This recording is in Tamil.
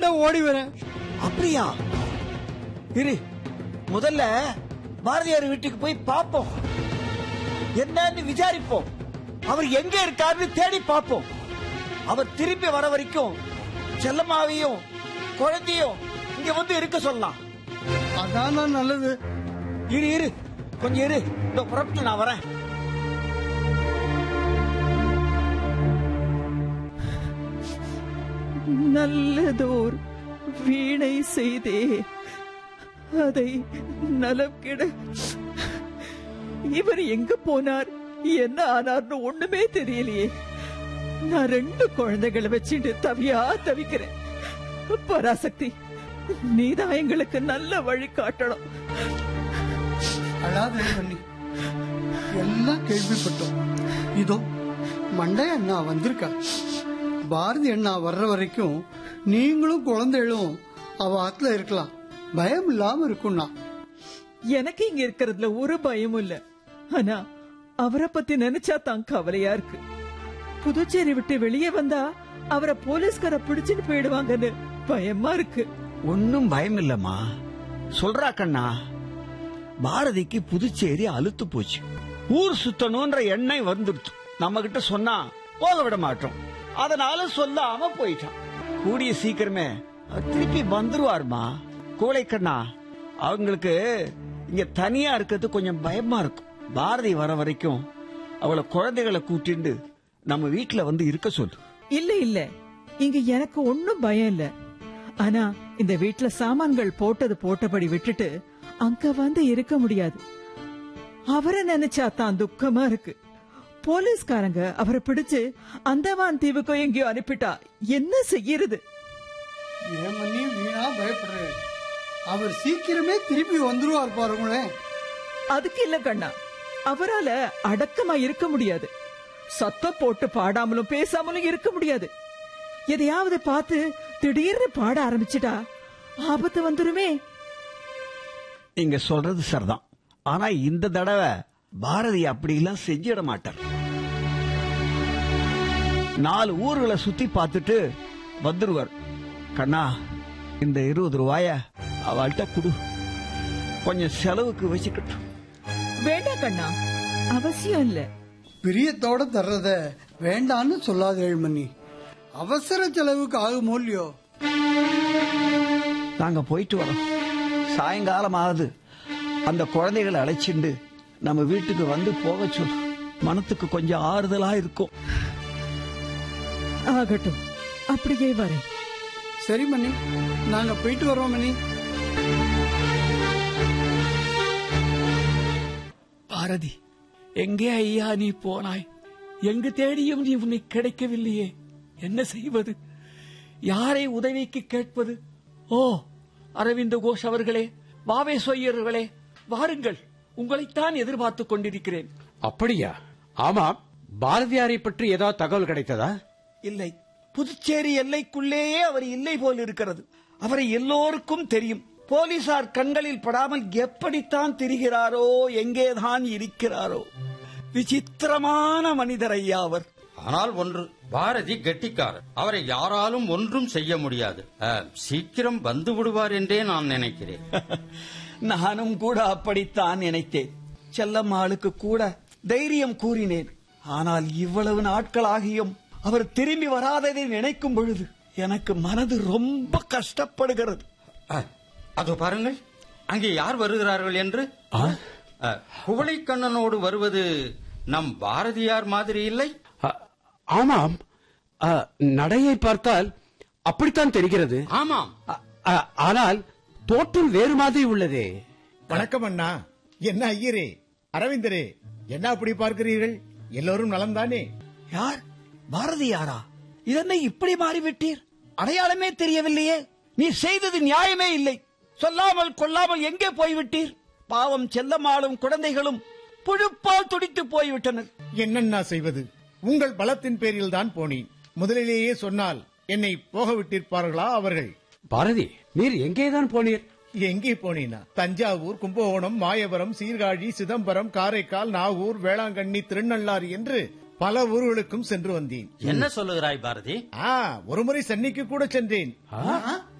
ஓடி வரேன் அப்படியா இரு முதல்ல பாரதியார் வீட்டுக்கு போய் பார்ப்போம் என்னன்னு விசாரிப்போம் அவர் எங்க இருக்காருன்னு தேடி பார்ப்போம் அவர் திரும்பி வர வரைக்கும் செல்லம்மாவையும் குழந்தையும் இங்க வந்து இருக்க சொல்லலாம் அதான் நல்லது இரு இரு கொஞ்சம் இரு இந்த புறப்பட்டு நான் வரேன் நல்லதோர் வீணை செய்தே அதை நலம் கெட இவர் எங்க போனார் என்ன ஆனார்னு ஒண்ணுமே தெரியலையே நான் ரெண்டு குழந்தைகளை வச்சுட்டு தவியா தவிக்கிறேன் பராசக்தி நீதான் எங்களுக்கு நல்ல வழி காட்டணும் அழாதே பண்ணி எல்லாம் கேள்விப்பட்டோம் இதோ மண்டைய அண்ணா வந்திருக்கா பாரதி அண்ணா வர்ற வரைக்கும் நீங்களும் குழந்தைகளும் அவ ஆத்துல இருக்கலாம் பயம் இல்லாம இருக்கும்னா எனக்கு இங்க இருக்கிறதுல ஒரு பயமும் இல்ல ஆனா அவரை பத்தி நினைச்சா தான் கவலையா இருக்கு புதுச்சேரி விட்டு வெளியே வந்தா அவரை போலீஸ்கார பிடிச்சிட்டு போயிடுவாங்கன்னு பயமா இருக்கு ஒன்னும் பயம் இல்லம்மா சொல்றா கண்ணா பாரதிக்கு புதுச்சேரி அழுத்து போச்சு ஊர் சுத்தணும்ன்ற எண்ணம் வந்துடுச்சு நம்ம கிட்ட சொன்னா போக விட மாட்டோம் அதனால சொல்லாம போயிட்டான் கூடிய சீக்கிரமே அவர் திருப்பி வந்துருவாருமா கோழை கண்ணா அவங்களுக்கு இங்க தனியா இருக்கிறது கொஞ்சம் பயமா இருக்கும் பாரதி வர வரைக்கும் அவளை குழந்தைகளை கூட்டிண்டு நம்ம வீட்டுல வந்து இருக்க சொல்லு இல்ல இல்ல இங்க எனக்கு ஒண்ணும் பயம் இல்ல ஆனா இந்த வீட்ல சாமான்கள் போட்டது போட்டபடி விட்டுட்டு அங்க வந்து இருக்க முடியாது அவரை நினைச்சா தான் துக்கமா இருக்கு போலீஸ்காரங்க அவரை பிடிச்சு அந்தமான் தீவுக்கோ எங்கேயோ அனுப்பிட்டா என்ன செய்யறது ஏன் பண்ணி வீணா பயப்படுறேன் அவர் சீக்கிரமே திருப்பி வந்துருவார் பாருங்களேன் அதுக்கு இல்ல கண்ணா அவரால அடக்கமா இருக்க முடியாது சத்தம் போட்டு பாடாமலும் பேசாமலும் இருக்க முடியாது எதையாவது பார்த்து திடீர்னு பாட ஆரம்பிச்சிட்டா ஆபத்து வந்துருமே நீங்க சொல்றது சரிதான் ஆனா இந்த தடவை பாரதி அப்படியெல்லாம் செஞ்சிட மாட்டார் நாலு ஊர்களை சுத்தி பார்த்துட்டு வந்துருவார் கண்ணா இந்த இருபது ரூபாய அவள்கிட்ட குடு கொஞ்சம் செலவுக்கு வச்சுக்கட்டும் வேண்டாம் கண்ணா அவசியம் இல்ல பிரியத்தோட தர்றத வேண்டான்னு சொல்லாத ஏழ்மணி அவசர செலவுக்கு ஆகுமோ இல்லையோ நாங்க போயிட்டு வரோம் சாயங்காலம் ஆகுது அந்த குழந்தைகளை அழைச்சிண்டு நம்ம வீட்டுக்கு வந்து போக சொல்லு மனத்துக்கு கொஞ்சம் ஆறுதலா இருக்கும் ஆகட்டும் அப்படியே வரேன் சரி மணி நாங்க போயிட்டு வரோம் மணி பாரதி எங்கே ஐயா நீ போனாய் எங்கு தேடியும் நீ உன்னை கிடைக்கவில்லையே என்ன செய்வது யாரை உதவிக்கு கேட்பது ஓ அரவிந்த கோஷ் அவர்களே பாவே சொய்யர்களே வாருங்கள் உங்களைத்தான் எதிர்பார்த்துக் கொண்டிருக்கிறேன் அப்படியா ஆமாம் பாரதியாரை பற்றி ஏதாவது தகவல் கிடைத்ததா இல்லை புதுச்சேரி எல்லைக்குள்ளேயே அவர் இல்லை போல் இருக்கிறது அவரை எல்லோருக்கும் தெரியும் போலீசார் கண்களில் படாமல் எப்படித்தான் திரிகிறாரோ எங்கேதான் இருக்கிறாரோ விசித்திரமான மனிதர் ஐயா அவர் ஆனால் ஒன்று பாரதி கெட்டிக்காரர் அவரை யாராலும் ஒன்றும் செய்ய முடியாது அஹ், சீக்கிரம் வந்து விடுவார் என்றே நான் நினைக்கிறேன் நானும் கூட அப்படித்தான் நினைத்தேன் செல்லம்மாளுக்கு கூட தைரியம் கூறினேன் ஆனால் இவ்வளவு நாட்களாகியும் அவர் திரும்பி வராததை நினைக்கும் பொழுது எனக்கு மனது ரொம்ப கஷ்டப்படுகிறது அஹ், அதோ பாருங்கள் அங்கே யார் வருகிறார்கள் என்று அஹ், குவளைக்கண்ணனோடு வருவது நம் பாரதியார் மாதிரி இல்லை அ- ஆமாம் அ, நடையை பார்த்தால் அப்படித்தான் தெரிகிறது ஆமாம் அ- அ- ஆனால் தோற்றம் வேறு மாதிரி உள்ளதே வணக்கம் அண்ணா என்ன ஐயரே அரவிந்தரே என்ன அப்படி பார்க்கிறீர்கள் எல்லோரும் நலம்தானே யார் பாரதியாரா இதென்ன இப்படி மாறிவிட்டீர் அடையாளமே தெரியவில்லையே நீ செய்தது நியாயமே இல்லை சொல்லாமல் கொள்ளாமல் எங்கே போய்விட்டீர் பாவம் செல்லம்மாளும் குழந்தைகளும் புழுப்பால் துடித்து போய்விட்டனர் என்னண்ணா செய்வது உங்கள் பலத்தின் பேரில் தான் போனேன் முதலிலேயே சொன்னால் என்னை போக விட்டிருப்பார்களா அவர்கள் பாரதி நீர் எங்கேதான் போனீர் எங்கே போனீனா தஞ்சாவூர் கும்பகோணம் மாயவரம் சீர்காழி சிதம்பரம் காரைக்கால் நாகூர் வேளாங்கண்ணி திருநள்ளாறு என்று பல ஊர்களுக்கும் சென்று வந்தேன் என்ன சொல்லுகிறாய் பாரதி ஆ ஒருமுறை சென்னைக்கு கூட சென்றேன்